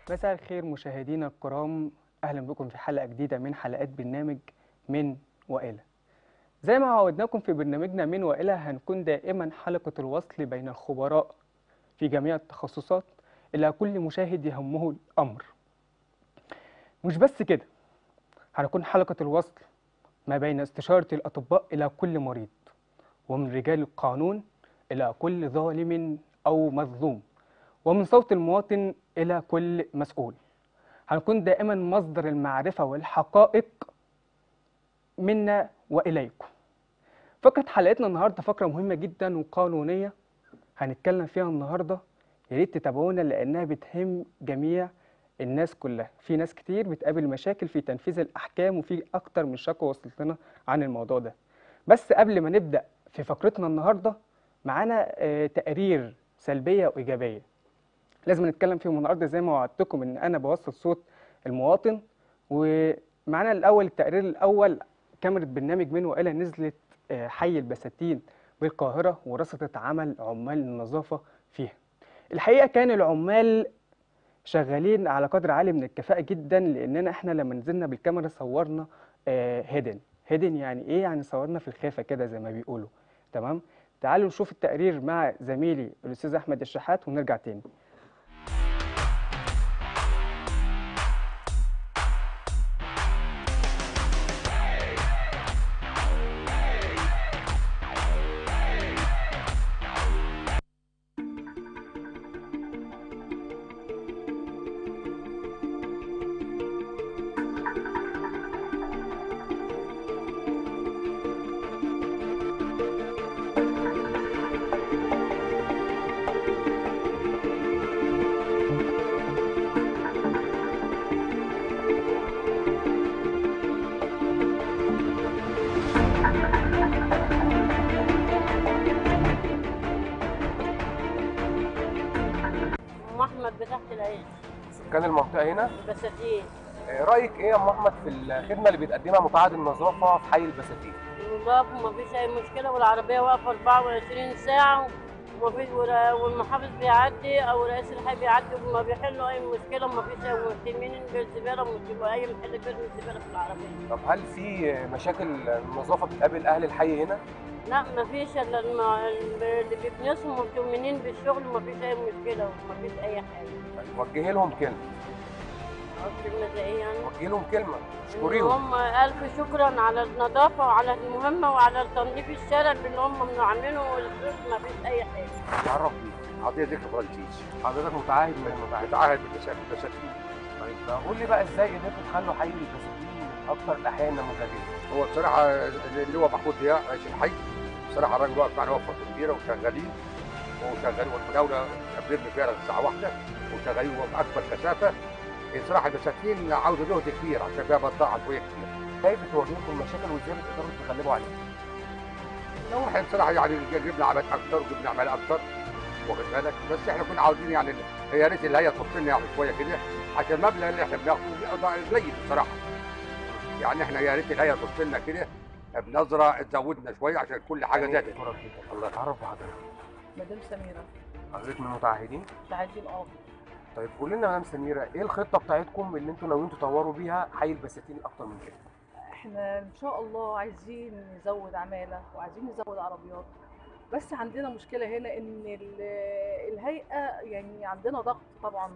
مساء الخير مشاهدينا الكرام اهلا بكم في حلقه جديده من حلقات برنامج من والى زي ما عودناكم في برنامجنا من والى هنكون دائما حلقه الوصل بين الخبراء في جميع التخصصات الى كل مشاهد يهمه الامر مش بس كده هنكون حلقه الوصل ما بين استشاره الاطباء الى كل مريض ومن رجال القانون الى كل ظالم او مظلوم ومن صوت المواطن إلى كل مسؤول هنكون دائما مصدر المعرفة والحقائق منا وإليكم فقرة حلقتنا النهاردة فقرة مهمة جدا وقانونية هنتكلم فيها النهاردة يا ريت تتابعونا لأنها بتهم جميع الناس كلها في ناس كتير بتقابل مشاكل في تنفيذ الأحكام وفي أكتر من شكوى وصلت لنا عن الموضوع ده بس قبل ما نبدأ في فقرتنا النهاردة معانا آه، تقارير سلبية وإيجابية لازم نتكلم فيهم النهارده زي ما وعدتكم ان انا بوصل صوت المواطن ومعانا الاول التقرير الاول كاميرا برنامج من والى نزلت آه، حي البساتين بالقاهره ورصدت عمل عمال النظافه فيها الحقيقه كان العمال شغالين على قدر عالي من الكفاءه جدا لاننا احنا لما نزلنا بالكاميرا صورنا هيدن هيدن يعني ايه يعني صورنا في الخافه كده زي ما بيقولوا تمام تعالوا نشوف التقرير مع زميلي الاستاذ احمد الشحات ونرجع تاني ام احمد بتحت العين سكان المنطقه هنا البساتين آه، رايك ايه يا ام احمد في الخدمه اللي بتقدمها مقاعد النظافه في حي البساتين النظام ما فيش اي مشكله والعربيه واقفه 24 ساعه وما فيش ولا- والمحافظ بيعدي او رئيس الحي بيعدي وما بيحلوا اي مشكله وما فيش اي مهتمين بالزباله وما اي محل بيرمي الزباله في العربيه طب هل في مشاكل النظافه بتقابل اهل الحي هنا لا ما فيش الا الم- اللي بيكنسوا مهتمين بالشغل وما فيش اي مشكله وما فيش اي حاجه طيب وجهي لهم كلمه كلمه زي ايه يعني وجهي لهم كلمه إن اشكريهم هم ألف شكرا على النظافة وعلى المهمة وعلى تنظيف الشارع اللي هم عاملينه والفلوس ما فيش أي حاجة. تعرف بيه عطيه ذكر فرنسيس حضرتك متعاهد من المتعاهد متعهد بالبساتين طيب قول لي بقى ازاي قدرتوا تخلوا حي البساتين من اكثر الاحياء النموذجيه هو بصراحه اللي هو محمود ضياء رئيس الحي بصراحه الراجل واقف معنا وقفه كبيره وشغالين وشغالين والمجاوله بنرمي فيها الساعه واحده وشغالين باكبر كثافه بصراحه البساتين عاوزه جهد كبير عشان فيها بضاعه شويه كتير كيف بتواجهكم المشاكل وازاي بتقدروا تتغلبوا عليها لو احنا بصراحه يعني جبنا عمل اكتر وجبنا عمل اكتر واخد بالك بس احنا كنا عاوزين يعني يا ريت اللي هي تبص لنا يعني شويه كده عشان المبلغ اللي احنا بناخده بيبقى قليل بصراحه يعني احنا يا ريت اللي هي تبص لنا كده بنظره تزودنا شويه عشان كل حاجه زادت اشكرك جدا الله يتعرف بحضرتك مدام سميرة حضرتك من المتعهدين مش عايزين اه طيب قول لنا يا مدام سميره ايه الخطه بتاعتكم اللي انتوا ناويين تطوروا بيها حي البساتين اكتر من كده احنا ان شاء الله عايزين نزود عمالة وعايزين نزود عربيات بس عندنا مشكلة هنا ان ال- الهيئة يعني عندنا ضغط طبعا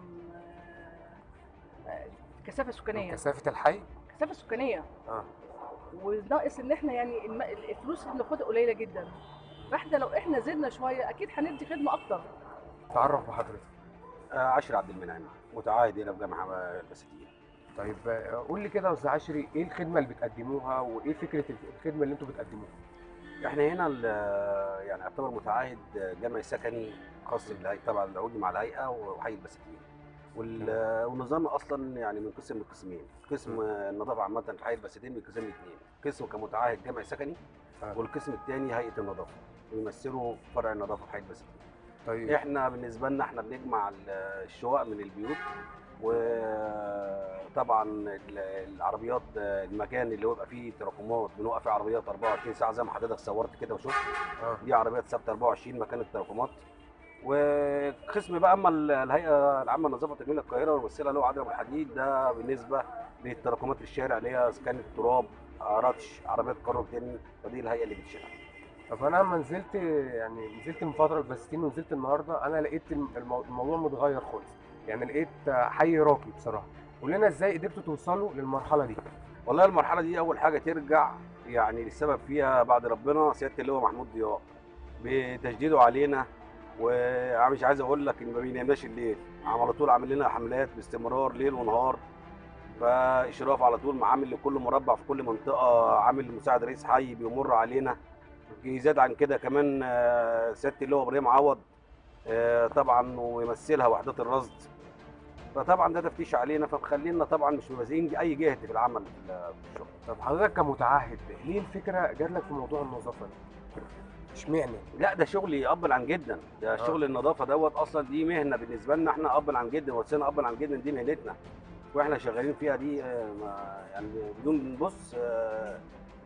آه، آه، كثافة من سكانية كثافه الحي كثافة سكانية اه وناقص ان احنا يعني الم- الفلوس اللي بناخدها قليلة جدا فاحنا لو احنا زدنا شوية اكيد هندي خدمة اكتر تعرف بحضرتك آه، عشري عبد المنعم متعاهد هنا في جامعه البساتين طيب آه، قول لي كده يا استاذ عشري ايه الخدمه اللي بتقدموها وايه فكره الخدمه اللي انتوا بتقدموها احنا هنا ال- يعني يعتبر متعاهد جامعي سكني خاص بالهيئه طبعا العقود مع الهيئه وحي البساتين وال- ونظامنا اصلا يعني منقسم لقسمين قسم النظافه عامه في حي البساتين بينقسم لاثنين قسم كمتعاهد جامعي سكني آه. والقسم الثاني هيئه النظافه بيمثلوا فرع النظافه في حي البساتين طيب احنا بالنسبه لنا احنا بنجمع ال- الشقق من البيوت وطبعا ال- العربيات المكان اللي هو بيبقى فيه تراكمات بنوقف فيه عربيات 24 ساعه زي ما حضرتك صورت كده وشفت اه دي عربيات ثابته 24 مكان التراكمات وقسم بقى اما ال- الهيئه العامه لنظافه تجميل القاهره وممثلها له عدم الحديد ده بالنسبه للتراكمات الشارع اللي هي اسكان التراب رطش عربيات كارو تاني فدي الهيئه اللي بتشيلها طب انا لما نزلت يعني نزلت من فتره البساتين ونزلت النهارده انا لقيت الم- المو- الموضوع متغير خالص يعني لقيت حي راقي بصراحه قول لنا ازاي قدرتوا توصلوا للمرحله دي والله المرحله دي اول حاجه ترجع يعني السبب فيها بعد ربنا سياده اللواء محمود ضياء بتجديده علينا ومش عايز اقول لك ان ما بينامناش الليل على طول عامل لنا حملات باستمرار ليل ونهار فاشراف على طول عامل لكل مربع في كل منطقه عامل مساعد رئيس حي بيمر علينا زاد عن كده كمان آه، سياده اللواء ابراهيم عوض آه، طبعا ويمثلها وحدات الرصد فطبعا ده تفتيش علينا فمخلينا طبعا مش مبازين اي جهد في العمل في الشغل طب حضرتك كمتعهد ليه الفكره جات لك في موضوع النظافه ده؟ اشمعنى؟ لا ده شغلي اب عن جدا ده آه. شغل النظافه دوت اصلا دي مهنه بالنسبه لنا احنا اب عن جدا وسنا اب عن جدا دي مهنتنا واحنا شغالين فيها دي آه، ما- يعني بدون بص آه،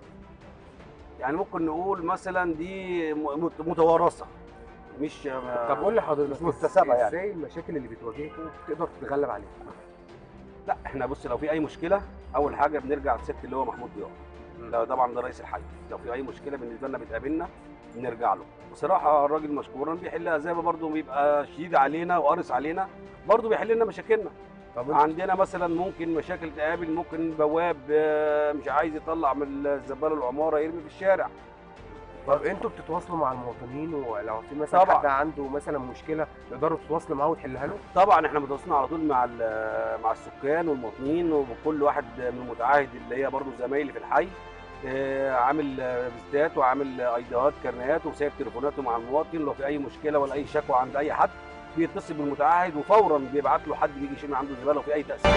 يعني ممكن نقول مثلا دي م- مت- متوارثه مش آه، طب قول لي حضرتك مش مكتسبه يعني ازاي المشاكل اللي بتواجهكم تقدر تتغلب عليها؟ لا احنا بص لو في اي مشكله اول حاجه بنرجع لست اللي هو محمود ضياء لو طبعا ده رئيس الحي لو في اي مشكله بالنسبه لنا بتقابلنا بنرجع له بصراحه الراجل مشكورا بيحلها زي ما برضه بيبقى شديد علينا وقارص علينا برضه بيحل لنا مشاكلنا طب انت عندنا مثلا ممكن مشاكل تقابل ممكن بواب آه، مش عايز يطلع من الزباله العماره يرمي في الشارع طب انتوا بتتواصلوا مع المواطنين ولو في مثلا طبعا. حد عنده مثلا مشكله تقدروا تتواصلوا معاه وتحلها له؟ طبعا احنا متواصلين على طول مع ال- مع السكان والمواطنين وكل واحد من المتعاهد اللي هي برضه زمايلي في الحي آه، عامل آه، فيزيتات وعامل آه، ايديهات كارنيهات وسايب تليفوناته مع المواطن لو في اي مشكله ولا اي شكوى عند اي حد بيتصل بالمتعاهد وفورا بيبعت له حد بيجي يشيل من عنده زباله وفي اي تاثير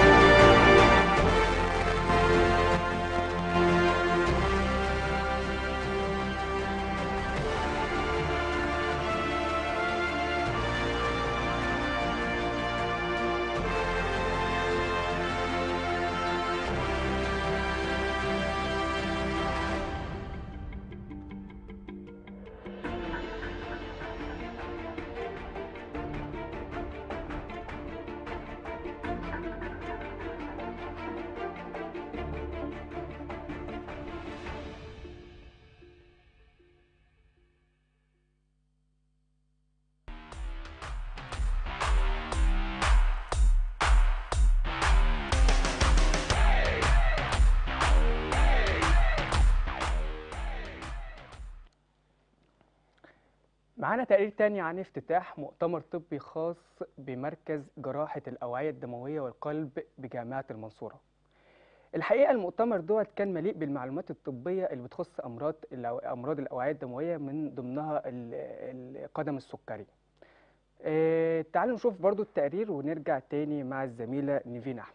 معانا تقرير تاني عن افتتاح مؤتمر طبي خاص بمركز جراحة الأوعية الدموية والقلب بجامعة المنصورة الحقيقة المؤتمر دوت كان مليء بالمعلومات الطبية اللي بتخص أمراض الأو- أمراض الأوعية الدموية من ضمنها ال- القدم السكري آه، تعالوا نشوف برضو التقرير ونرجع تاني مع الزميلة نيفين أحمد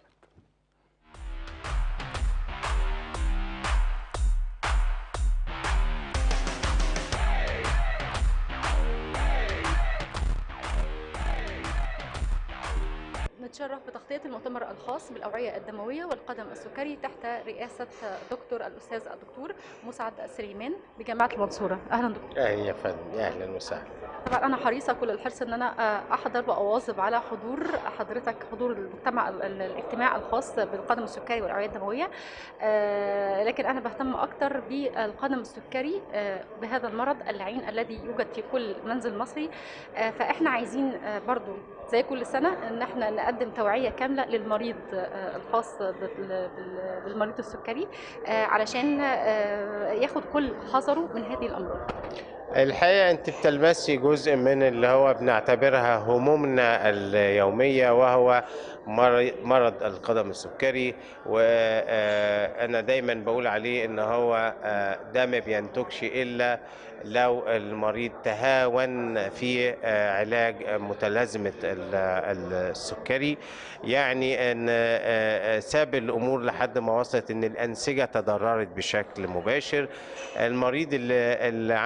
نتشرف بتغطية المؤتمر الخاص بالأوعية الدموية والقدم السكري تحت رئاسة دكتور الأستاذ الدكتور مسعد سليمان بجامعة المنصورة أهلا دكتور اهلا يا فندم اهلا وسهلا طبعا أنا حريصة كل الحرص إن أنا آه، أحضر وأواظب على حضور حضرتك حضور المجتمع ال- ال- الاجتماع الخاص بالقدم السكري والأوعية الدموية آه، لكن أنا بهتم أكتر بالقدم السكري آه، بهذا المرض اللعين الذي يوجد في كل منزل مصري آه، فإحنا عايزين آه، برضو زي كل سنة إن احنا نقدم توعية كاملة للمريض آه، الخاص بال- بال- بالمريض السكري آه، علشان آه، ياخد كل حذره من هذه الأمراض الحقيقة أنت بتلمسي جزء من اللي هو بنعتبرها همومنا اليومية وهو مر- مرض القدم السكري وأنا دايما بقول عليه إن هو آه، ده ما بينتجش إلا لو المريض تهاون في آه، علاج متلازمة ال- السكري يعني أن آه، آه، ساب الأمور لحد ما وصلت أن الأنسجة تضررت بشكل مباشر المريض اللي, اللي عنده آه،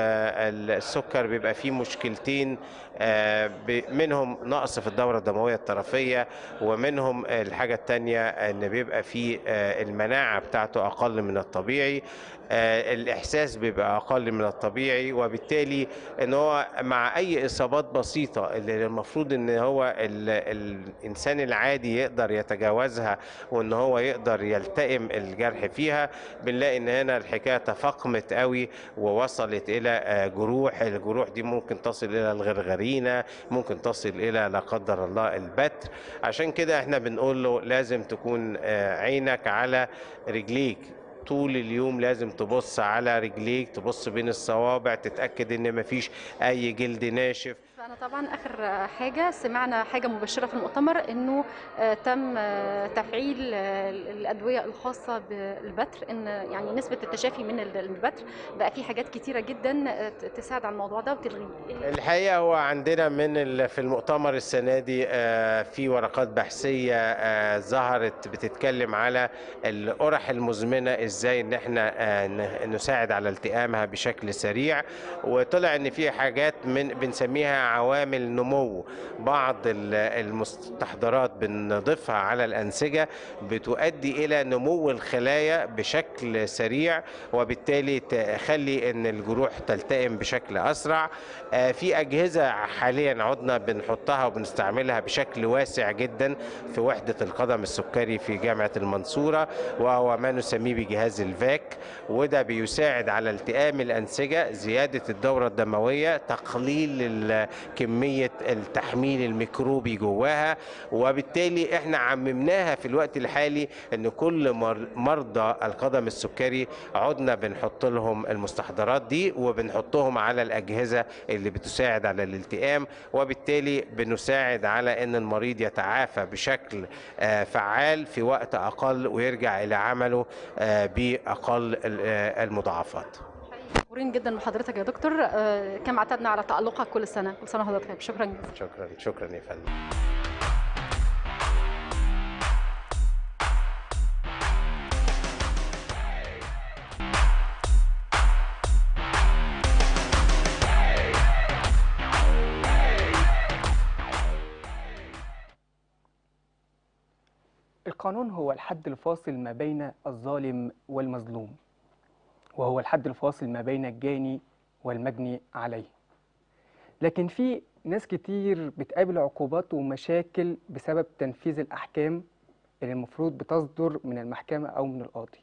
السكر بيبقى فيه مشكلتين آه، ب- منهم نقص في الدورة الدموية الطرفية ومنهم الحاجة التانية ان بيبقى فيه آه، المناعة بتاعته اقل من الطبيعي آه، الاحساس بيبقى اقل من الطبيعي وبالتالي ان هو مع اي اصابات بسيطة اللي المفروض ان هو ال- الانسان العادي يقدر يتجاوزها وان هو يقدر يلتئم الجرح فيها بنلاقي ان هنا الحكايه تفاقمت قوي ووصلت الى آه، جروح الجروح دي ممكن تصل الى الغرغرينه ممكن تصل الى لا قدر الله البتر عشان كده احنا بنقول له لازم تكون آه، عينك على رجليك طول اليوم لازم تبص على رجليك تبص بين الصوابع تتأكد ان مفيش اي جلد ناشف فأنا طبعا آخر حاجة سمعنا حاجة مبشرة في المؤتمر إنه آه، تم آه، تفعيل آه، الأدوية الخاصة بالبتر إن يعني نسبة التشافي من البتر بقى في حاجات كتيرة جدا آه، تساعد على الموضوع ده وتلغيه الحقيقه هو عندنا من ال- في المؤتمر السنه دي آه، في ورقات بحثيه آه، ظهرت بتتكلم على القرح المزمنه ازاي ان احنا آه، ن- نساعد على التئامها بشكل سريع وطلع ان في حاجات من بنسميها عوامل نمو بعض ال- المستحضرات بنضيفها على الانسجه بتؤدي الى نمو الخلايا بشكل سريع وبالتالي تخلي ان الجروح تلتئم بشكل اسرع آه، في اجهزه حاليا عدنا بنحطها وبنستعملها بشكل واسع جدا في وحده القدم السكري في جامعه المنصوره وهو ما نسميه بجهاز الفاك وده بيساعد على التئام الانسجه زياده الدوره الدمويه تقليل ال- كميه التحميل الميكروبي جواها وبالتالي احنا عممناها في الوقت الحالي ان كل مر- مرضى القدم السكري عدنا بنحط لهم المستحضرات دي وبنحطهم على الاجهزه اللي بتساعد على الالتئام وبالتالي بنساعد على ان المريض يتعافى بشكل آه، فعال في وقت اقل ويرجع الى عمله آه، باقل ال- آه، المضاعفات مشكورين جدا بحضرتك يا دكتور آه، كما اعتدنا على تألقك كل سنة كل سنة وحضرتك طيب شكرا جزيلا شكرا شكرا يا فندم القانون هو الحد الفاصل ما بين الظالم والمظلوم وهو الحد الفاصل ما بين الجاني والمجني عليه لكن في ناس كتير بتقابل عقوبات ومشاكل بسبب تنفيذ الأحكام اللي المفروض بتصدر من المحكمة أو من القاضي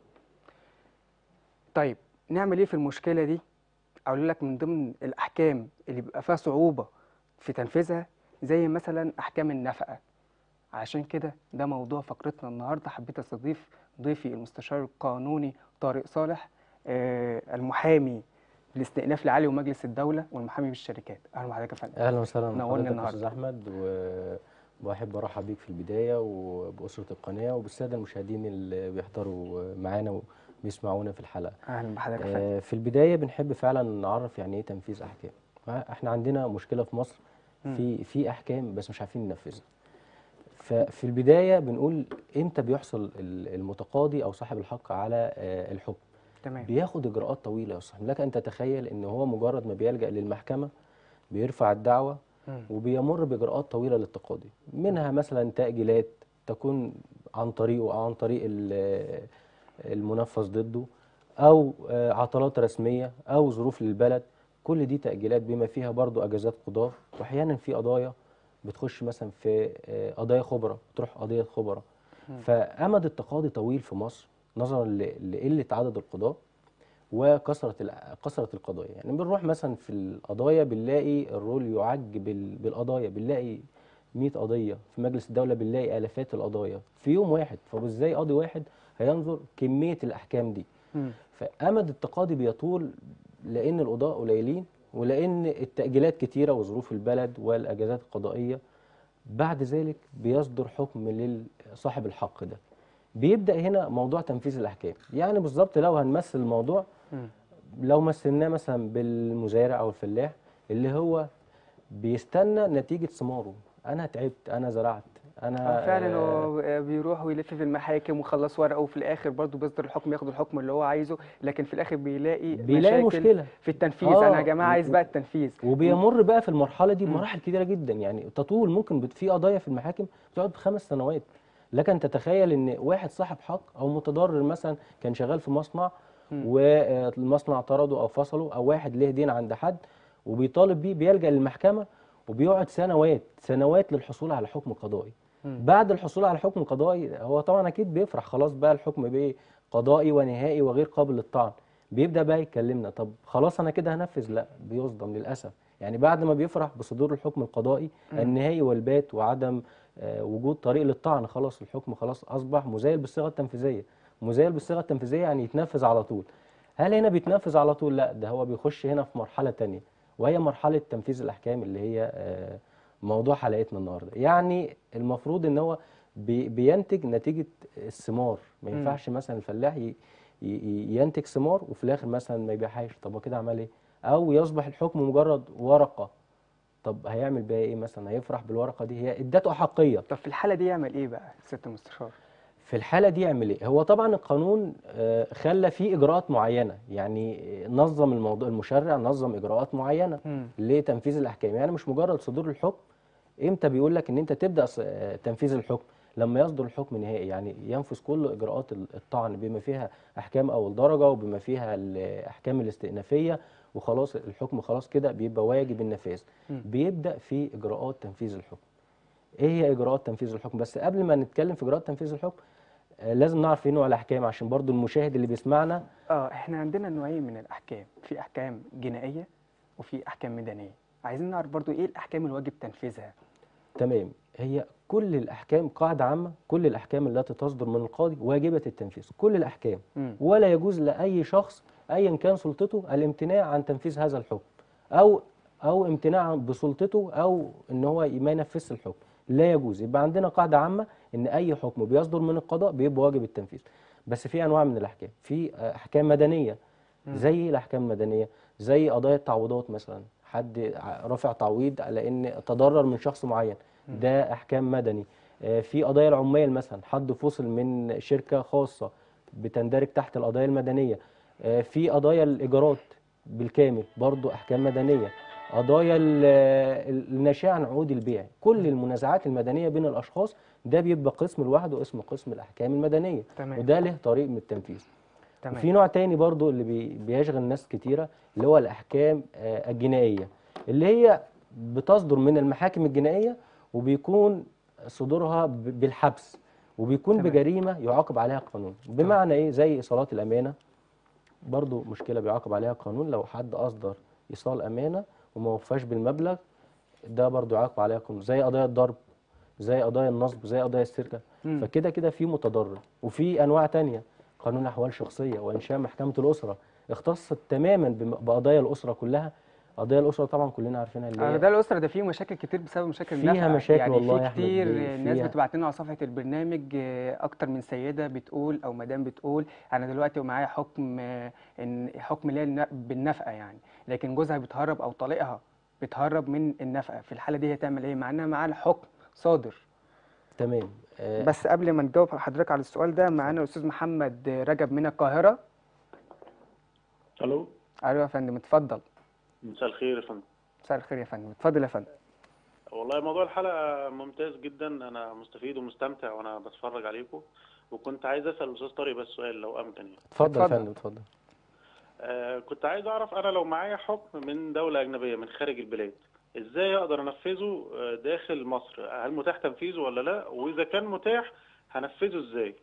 طيب نعمل إيه في المشكلة دي؟ أقول لك من ضمن الأحكام اللي بيبقى فيها صعوبة في تنفيذها زي مثلا أحكام النفقة عشان كده ده موضوع فقرتنا النهارده حبيت استضيف ضيفي المستشار القانوني طارق صالح آه، المحامي بالاستئناف العالي ومجلس الدوله والمحامي بالشركات اهلا بحضرتك يا فندم اهلا وسهلا نورني بحضرتك يا استاذ النهارده احمد و- واحب ارحب بيك في البدايه وباسره القناه وبالساده المشاهدين اللي بيحضروا معانا وبيسمعونا في الحلقه اهلا بحضرتك يا فندم آه، في البدايه بنحب فعلا نعرف يعني ايه تنفيذ احكام احنا عندنا مشكله في مصر في في احكام بس مش عارفين ننفذها ففي البدايه بنقول امتى بيحصل ال- المتقاضي او صاحب الحق على آه، الحكم تمام بياخد اجراءات طويله يا صاحبي لك ان تتخيل ان هو مجرد ما بيلجا للمحكمه بيرفع الدعوه مم. وبيمر باجراءات طويله للتقاضي منها مثلا تاجيلات تكون عن طريقه او عن طريق ال- المنفذ ضده او آه، عطلات رسميه او ظروف للبلد كل دي تاجيلات بما فيها برضو اجازات قضاه واحيانا في قضايا بتخش مثلا في آه، قضايا خبراء تروح قضيه خبراء فامد التقاضي طويل في مصر نظرا ل- لقله عدد القضاه وكثره الع- كثره القضايا يعني بنروح مثلا في القضايا بنلاقي الرول يعج بال- بالقضايا بنلاقي 100 قضيه في مجلس الدوله بنلاقي الافات القضايا في يوم واحد فازاي قاضي واحد هينظر كميه الاحكام دي مم. فامد التقاضي بيطول لان القضاء قليلين ولان التاجيلات كتيره وظروف البلد والاجازات القضائيه بعد ذلك بيصدر حكم لصاحب الحق ده بيبدا هنا موضوع تنفيذ الاحكام يعني بالظبط لو هنمثل الموضوع مم. لو مثلناه مثلا بالمزارع او الفلاح اللي هو بيستنى نتيجه ثماره انا تعبت انا زرعت انا آه، فعلا آه، هو آه، بيروح ويلف في المحاكم وخلص ورقه وفي الاخر برضه بيصدر الحكم ياخد الحكم اللي هو عايزه لكن في الاخر بيلاقي بيلاقي مشاكل مشكله في التنفيذ آه، انا يا جماعه عايز و- بقى التنفيذ وبيمر بقى في المرحله دي مم. بمراحل كتيره جدا يعني تطول ممكن بت- في قضايا في المحاكم بتقعد بخمس سنوات لكن تتخيل ان واحد صاحب حق او متضرر مثلا كان شغال في مصنع مم. والمصنع طرده او فصله او واحد ليه دين عند حد وبيطالب بيه بيلجأ للمحكمه وبيقعد سنوات سنوات للحصول على حكم قضائي مم. بعد الحصول على حكم قضائي هو طبعا اكيد بيفرح خلاص بقى الحكم بقى قضائي ونهائي وغير قابل للطعن بيبدا بقى يكلمنا طب خلاص انا كده هنفذ لا بيصدم للاسف يعني بعد ما بيفرح بصدور الحكم القضائي مم. النهائي والبات وعدم آه، وجود طريق للطعن خلاص الحكم خلاص اصبح مزايل بالصيغه التنفيذيه مزايل بالصيغه التنفيذيه يعني يتنفذ على طول هل هنا بيتنفذ على طول لا ده هو بيخش هنا في مرحله تانية وهي مرحله تنفيذ الاحكام اللي هي آه، موضوع حلقتنا النهارده يعني المفروض ان هو بي- بينتج نتيجه الثمار ما مم. ينفعش مثلا الفلاح ي- ي- ينتج ثمار وفي الاخر مثلا ما يبيعهاش طب هو كده عمل ايه او يصبح الحكم مجرد ورقه طب هيعمل بيها ايه مثلا هيفرح بالورقه دي هي ادته احقيه طب في الحاله دي يعمل ايه بقى ست المستشار في الحالة دي يعمل ايه؟ هو طبعا القانون آه، خلى فيه إجراءات معينة، يعني آه، نظم الموضوع المشرع نظم إجراءات معينة مم. لتنفيذ الأحكام، يعني مش مجرد صدور الحكم إمتى بيقول لك إن أنت تبدأ ص- آه، تنفيذ الحكم؟ لما يصدر الحكم نهائي يعني ينفذ كل إجراءات ال- الطعن بما فيها أحكام أول درجة وبما فيها الأحكام الاستئنافية وخلاص الحكم خلاص كده بيبقى واجب النفاذ. مم. بيبدأ في إجراءات تنفيذ الحكم. ايه هي اجراءات تنفيذ الحكم بس قبل ما نتكلم في اجراءات تنفيذ الحكم آه، لازم نعرف ايه نوع الاحكام عشان برضو المشاهد اللي بيسمعنا اه احنا عندنا نوعين من الاحكام في احكام جنائيه وفي احكام مدنيه عايزين نعرف برضو ايه الاحكام الواجب تنفيذها تمام هي كل الاحكام قاعده عامه كل الاحكام التي تصدر من القاضي واجبه التنفيذ كل الاحكام مم. ولا يجوز لاي شخص ايا كان سلطته الامتناع عن تنفيذ هذا الحكم او او امتناع بسلطته او ان هو ما ينفذش الحكم لا يجوز يبقى عندنا قاعده عامه ان اي حكم بيصدر من القضاء بيبقى واجب التنفيذ بس في انواع من الاحكام في آه، احكام مدنيه مم. زي إيه الاحكام المدنيه زي قضايا التعويضات مثلا حد ع- رافع تعويض على ان تضرر من شخص معين ده احكام مدني آه، في قضايا العمال مثلا حد فصل من شركه خاصه بتندرج تحت القضايا المدنيه آه، في قضايا الايجارات بالكامل برضو احكام مدنيه قضايا ال- ال- الناشئه عن عقود البيع كل المنازعات المدنيه بين الاشخاص ده بيبقى قسم لوحده اسمه قسم الاحكام المدنيه تمام وده له طريق من التنفيذ تمام وفي نوع تاني برضو اللي بي بيشغل ناس كتيرة اللي هو الأحكام آه، الجنائية اللي هي بتصدر من المحاكم الجنائية وبيكون صدورها ب- بالحبس وبيكون تمام. بجريمة يعاقب عليها القانون بمعنى إيه زي إيصالات الأمانة برضو مشكلة بيعاقب عليها القانون لو حد أصدر إيصال أمانة وما وفاش بالمبلغ ده برضو يعاقب عليها القانون زي قضايا الضرب زي قضايا النصب زي قضايا السرقة مم. فكده كده في متضرر وفي انواع تانية قانون احوال شخصيه وانشاء محكمه الاسره اختصت تماما بم- بقضايا الاسره كلها قضايا الاسره طبعا كلنا عارفينها اللي آه، هي ده الاسره ده فيه مشاكل كتير بسبب مشاكل فيها النفقه مشاكل يعني والله في يا أحمد كتير بيه، الناس فيها. بتبعت لنا على صفحه البرنامج آه، اكتر من سيده بتقول او مدام بتقول انا دلوقتي ومعايا حكم آه، ان حكم ليا الن- بالنفقه يعني لكن جوزها بيتهرب او طليقها بيتهرب من النفقه في الحاله دي هي تعمل ايه مع انها معاها الحكم صادر تمام آه، بس قبل ما نجاوب حضرتك على السؤال ده معانا الاستاذ محمد رجب من القاهره الو ايوه يا فندم اتفضل مساء الخير يا فندم مساء الخير يا فندم اتفضل يا فندم والله موضوع الحلقه ممتاز جدا انا مستفيد ومستمتع وانا بتفرج عليكم وكنت عايز اسال الاستاذ طارق بس سؤال لو امكن يعني اتفضل يا اتفضل. فندم اتفضل آه كنت عايز اعرف انا لو معايا حكم من دوله اجنبيه من خارج البلاد ازاي اقدر انفذه آه، داخل مصر هل متاح تنفيذه ولا لا واذا كان متاح هنفذه ازاي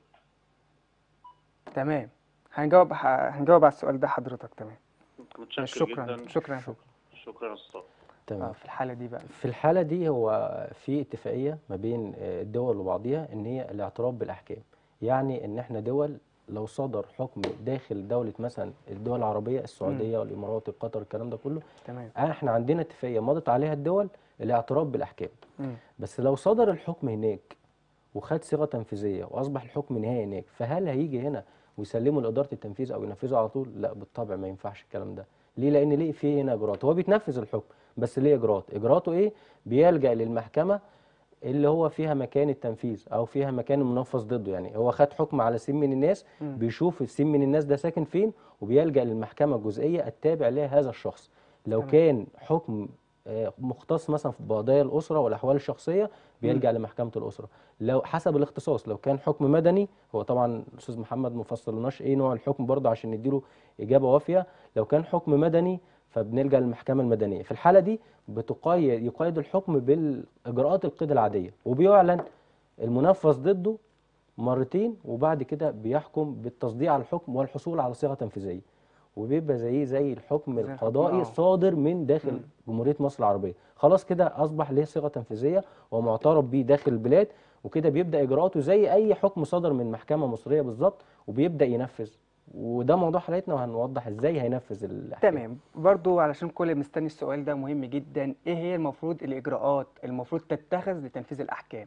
تمام هنجاوب ح- هنجاوب على السؤال ده حضرتك تمام متشكر شكرا جدا شكرا يا فندم. شكرا يا استاذ طارق. تمام اه في الحاله دي بقى في الحالة دي هو في اتفاقية ما بين آه، الدول وبعضها ان هي الاعتراف بالاحكام يعني ان احنا دول لو صدر حكم داخل دولة مثلا الدول العربية السعودية والامارات قطر الكلام ده كله تمام احنا عندنا اتفاقية مضت عليها الدول الاعتراف بالاحكام مم. بس لو صدر الحكم هناك وخد صيغه تنفيذيه واصبح الحكم نهائي هناك فهل هيجي هنا ويسلمه لاداره التنفيذ او ينفذه على طول لا بالطبع ما ينفعش الكلام ده ليه لان ليه في هنا اجراءات هو بيتنفذ الحكم بس ليه اجراءات اجراءاته ايه بيلجا للمحكمه اللي هو فيها مكان التنفيذ او فيها مكان المنفذ ضده يعني هو خد حكم على سين من الناس مم. بيشوف السين من الناس ده ساكن فين وبيلجأ للمحكمة الجزئية التابع لها هذا الشخص لو تمام. كان حكم آه، مختص مثلا في قضايا الأسرة والأحوال الشخصية بيلجأ لمحكمة الأسرة لو حسب الاختصاص لو كان حكم مدني هو طبعا الأستاذ محمد ما فصلناش إيه نوع الحكم برضه عشان نديله إجابة وافية لو كان حكم مدني فبنلجأ للمحكمة المدنية في الحالة دي بتقيد يقيد الحكم بالإجراءات القيد العادية وبيعلن المنفذ ضده مرتين وبعد كده بيحكم بالتصديق على الحكم والحصول على صيغة تنفيذية وبيبقى زيه زي الحكم زي الحكم، القضائي آه. صادر من داخل مم. جمهورية مصر العربية خلاص كده أصبح ليه صيغة تنفيذية ومعترف بيه داخل البلاد وكده بيبدأ إجراءاته زي أي حكم صدر من محكمة مصرية بالظبط وبيبدأ ينفذ وده موضوع حلقتنا وهنوضح ازاي هينفذ الأحكام تمام برضو علشان كل مستني السؤال ده مهم جدا ايه هي المفروض الاجراءات المفروض تتخذ لتنفيذ الاحكام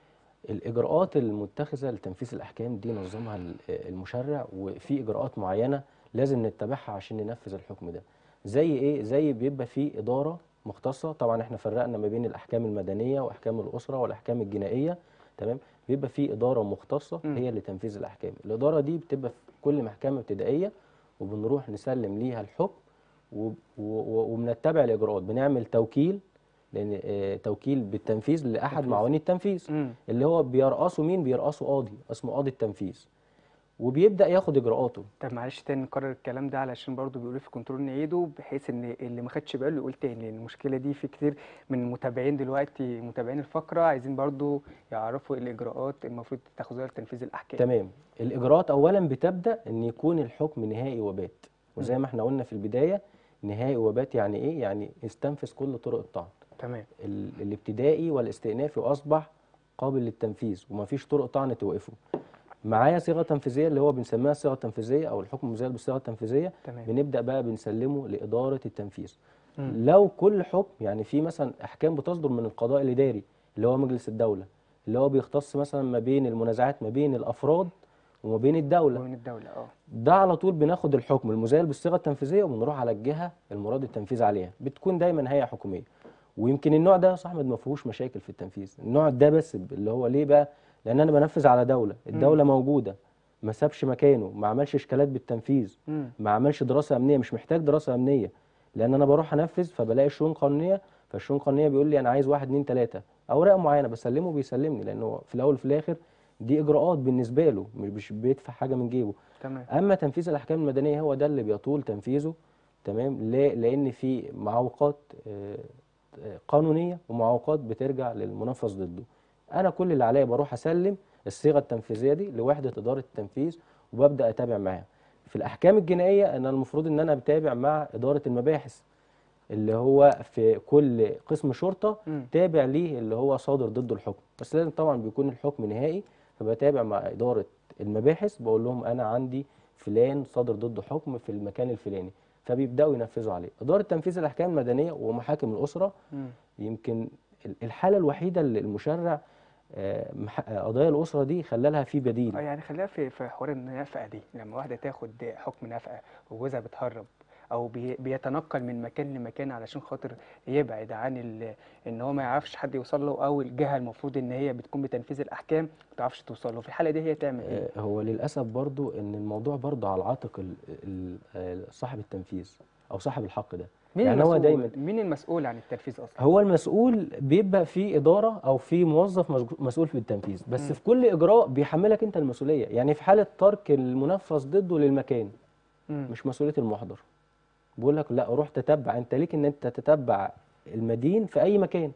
الإجراءات المتخذة لتنفيذ الأحكام دي نظمها ال- المشرع وفي إجراءات معينة لازم نتبعها عشان ننفذ الحكم ده زي إيه؟ زي بيبقى في إدارة مختصة طبعا إحنا فرقنا ما بين الأحكام المدنية وأحكام الأسرة والأحكام الجنائية تمام بيبقى في إدارة مختصة مم. هي لتنفيذ الأحكام الإدارة دي بتبقى في كل محكمة ابتدائية وبنروح نسلم ليها الحكم و- و- وبنتبع الإجراءات بنعمل توكيل لأن آه، توكيل بالتنفيذ لأحد تنفيذ. معاوني التنفيذ مم. اللي هو بيرقصه مين بيرقصه قاضي اسمه قاضي التنفيذ وبيبدا ياخد اجراءاته طب معلش تاني نكرر الكلام ده علشان برضو بيقولوا في كنترول نعيده بحيث ان اللي ما خدش باله يقول تاني لان المشكله دي في كتير من المتابعين دلوقتي متابعين الفقره عايزين برضو يعرفوا الاجراءات المفروض تاخذوها لتنفيذ الاحكام تمام الاجراءات اولا بتبدا ان يكون الحكم نهائي وبات وزي ما احنا قلنا في البدايه نهائي وبات يعني ايه يعني استنفذ كل طرق الطعن تمام ال- الابتدائي والاستئنافي واصبح قابل للتنفيذ ومفيش طرق طعن توقفه معايا صيغه تنفيذيه اللي هو بنسميها الصيغه التنفيذيه او الحكم المزيل بالصيغه التنفيذيه تمام بنبدا بقى بنسلمه لاداره التنفيذ مم. لو كل حكم يعني في مثلا احكام بتصدر من القضاء الاداري اللي هو مجلس الدوله اللي هو بيختص مثلا ما بين المنازعات ما بين الافراد وما بين الدوله ومن الدوله اه ده على طول بناخد الحكم المزايل بالصيغه التنفيذيه وبنروح على الجهه المراد التنفيذ عليها بتكون دايما هيئه حكوميه ويمكن النوع ده يا صاحبي ما فيهوش مشاكل في التنفيذ النوع ده بس اللي هو ليه بقى لان انا بنفذ على دوله الدوله موجوده ما سابش مكانه ما عملش اشكالات بالتنفيذ مم. ما عملش دراسه امنيه مش محتاج دراسه امنيه لان انا بروح انفذ فبلاقي شؤون قانونيه فالشؤون القانونيه بيقول لي انا عايز واحد اتنين تلاته اوراق معينه بسلمه بيسلمني لانه في الاول وفي الاخر دي اجراءات بالنسبه له مش مش بيدفع حاجه من جيبه تمام اما تنفيذ الاحكام المدنيه هو ده اللي بيطول تنفيذه تمام ليه؟ لان في معوقات آه، آه، قانونيه ومعوقات بترجع للمنفذ ضده انا كل اللي عليا بروح اسلم الصيغه التنفيذيه دي لوحده اداره التنفيذ وببدا اتابع معاها في الاحكام الجنائيه انا المفروض ان انا بتابع مع اداره المباحث اللي هو في كل قسم شرطه مم. تابع ليه اللي هو صادر ضده الحكم بس لازم طبعا بيكون الحكم نهائي فبتابع مع اداره المباحث بقول لهم انا عندي فلان صادر ضده حكم في المكان الفلاني فبيبداوا ينفذوا عليه اداره تنفيذ الاحكام المدنيه ومحاكم الاسره مم. يمكن ال- الحاله الوحيده اللي المشرع آه، مح- آه، قضايا الاسره دي خلى لها في بديل اه يعني خلينا في في حوار النفقه دي لما واحده تاخد حكم نفقه وجوزها بتهرب او بي بيتنقل من مكان لمكان علشان خاطر يبعد عن ال- ان هو ما يعرفش حد يوصل له او الجهه المفروض ان هي بتكون بتنفيذ الاحكام ما تعرفش توصل له في الحاله دي هي تعمل ايه آه، هو للاسف برضو ان الموضوع برضو على عاتق ال- ال- آه، صاحب التنفيذ او صاحب الحق ده مين يعني هو المسؤول دايما مين المسؤول عن التنفيذ اصلا هو المسؤول بيبقى في اداره او في موظف مسج- مسؤول في التنفيذ بس مم. في كل اجراء بيحملك انت المسؤوليه يعني في حاله ترك المنفذ ضده للمكان مم. مش مسؤوليه المحضر بيقول لك لا روح تتبع انت ليك ان انت تتبع المدين في اي مكان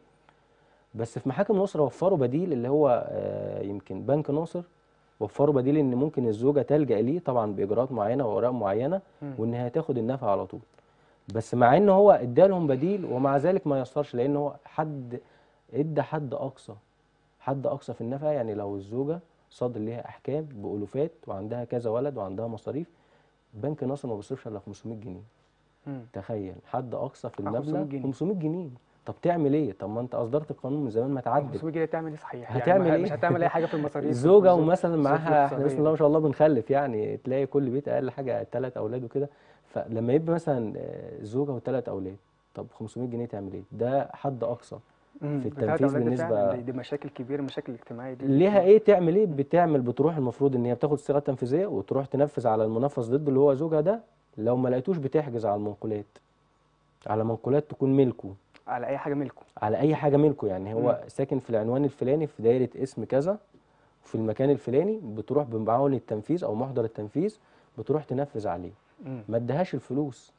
بس في محاكم الاسره وفروا بديل اللي هو آه، يمكن بنك ناصر وفروا بديل ان ممكن الزوجه تلجا ليه طبعا باجراءات معينه واوراق معينه مم. وان هي تاخد النفقه على طول بس مع ان هو ادالهم بديل ومع ذلك ما يسرش لان هو حد ادى حد اقصى حد اقصى في النفقه يعني لو الزوجه صادر ليها احكام بالوفات وعندها كذا ولد وعندها مصاريف بنك ناصر ما بيصرفش الا 500 جنيه مم. تخيل حد اقصى في آه، 500 المبلغ جنيه. 500 جنيه طب تعمل ايه طب ما انت اصدرت القانون من زمان ما تعدل 500 جنيه تعمل ايه صحيح يعني هتعمل ما- ايه؟ مش هتعمل اي حاجه في المصاريف الزوجه والزوج- ومثلا الظروف معاها احنا بسم الاقتصادية الله ما دي. شاء الله بنخلف يعني تلاقي كل بيت اقل حاجه ثلاث اولاد وكده فلما يبقى مثلا آه، زوجه وثلاث اولاد طب 500 جنيه تعمل ايه؟ ده حد اقصى مم. في بتاعت التنفيذ أولاد بالنسبه فعلا دي, دي مشاكل كبيره مشاكل اجتماعيه دي ليها ايه تعمل ايه بتعمل بتروح المفروض ان هي بتاخد الصيغه التنفيذيه وتروح تنفذ على المنفذ ضد اللي هو زوجها ده لو ما لقيتوش بتحجز على المنقولات على منقولات تكون ملكه على اي حاجه ملكه على اي حاجه ملكه يعني هو مم. ساكن في العنوان الفلاني في دايره اسم كذا في المكان الفلاني بتروح بمعاون التنفيذ او محضر التنفيذ بتروح تنفذ عليه مم. ما ادهاش الفلوس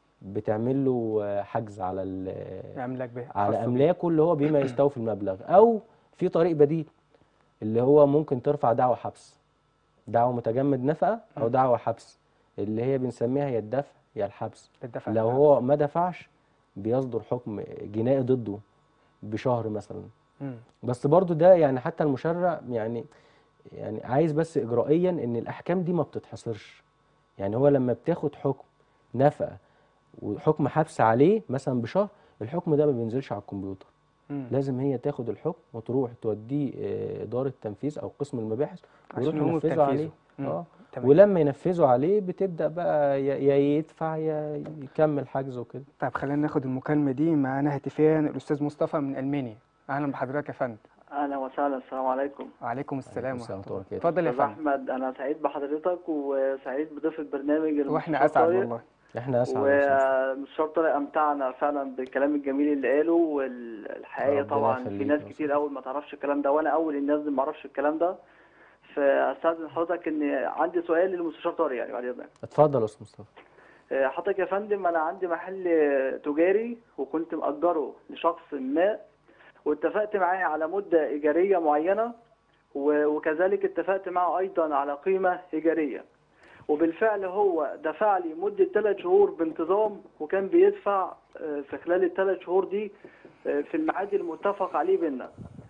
بتعمل له آه، حجز على ال- يعمل لك بيه على خاصة بيه. املاكه اللي هو بما يستوفي المبلغ او في طريق بديل اللي هو ممكن ترفع دعوى حبس دعوى متجمد نفقه او مم. دعوى حبس اللي هي بنسميها يا الدفع يا الحبس الدفع لو بتاعه. هو ما دفعش بيصدر حكم جنائي ضده بشهر مثلا مم. بس برضو ده يعني حتى المشرع يعني يعني عايز بس اجرائيا ان الاحكام دي ما بتتحصرش يعني هو لما بتاخد حكم نفقه وحكم حبس عليه مثلا بشهر الحكم ده ما بينزلش على الكمبيوتر مم. لازم هي تاخد الحكم وتروح توديه آه، اداره تنفيذ او قسم المباحث ويروح عشان يقوموا ينفذوا عليه بتنفيذه. مم. اه تمام. ولما ينفذوا عليه بتبدا بقى يا يا يدفع يا يكمل حجزه وكده طيب خلينا ناخد المكالمه دي معانا هاتفيا الاستاذ مصطفى من المانيا اهلا بحضرتك يا فندم اهلا وسهلا السلام عليكم وعليكم السلام السلام ورحمه الله ورحمة الله اتفضل يا استاذ فندم احمد انا سعيد بحضرتك وسعيد بضيف البرنامج واحنا المستشار اسعد طارق. والله احنا اسعد يا أستاذ. والمستشار طارق امتعنا فعلا بالكلام الجميل اللي قاله والحقيقه ربنا طبعا في يخليك ناس يا كتير قوي ما تعرفش الكلام ده وانا اول الناس اللي ما اعرفش الكلام ده فاستاذن حضرتك ان عندي سؤال للمستشار طارق يعني بعد اذنك اتفضل يا استاذ مصطفى آه، حضرتك يا فندم انا عندي محل تجاري وكنت مأجره لشخص ما واتفقت معاه على مدة إيجارية معينة و- وكذلك اتفقت معه أيضا على قيمة إيجارية وبالفعل هو دفع لي مدة ثلاث شهور بانتظام وكان بيدفع آه، في خلال الثلاث شهور دي آه، في الميعاد المتفق عليه بينا